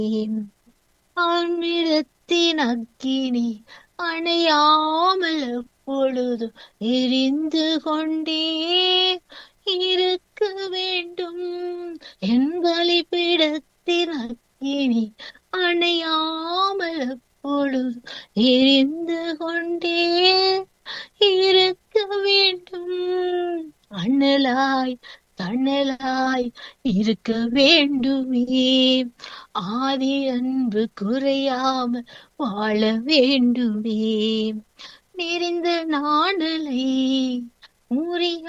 ஆன்மீகத்தின் அக்கினி அணையாமல் எப்பொழுதும் எரிந்து கொண்டே இருக்க வேண்டும் என் பலிபீடத்தின் அக்கினி அணையாமல் எப்பொழுதும் எரிந்து கொண்டே இருக்க வேண்டும் அண்ணலாய் தன்னலாய் இருக்க வேண்டுமே ஆதி அன்பு குறையாம வாழ வேண்டுமே நிறைந்த நாணலை முறிய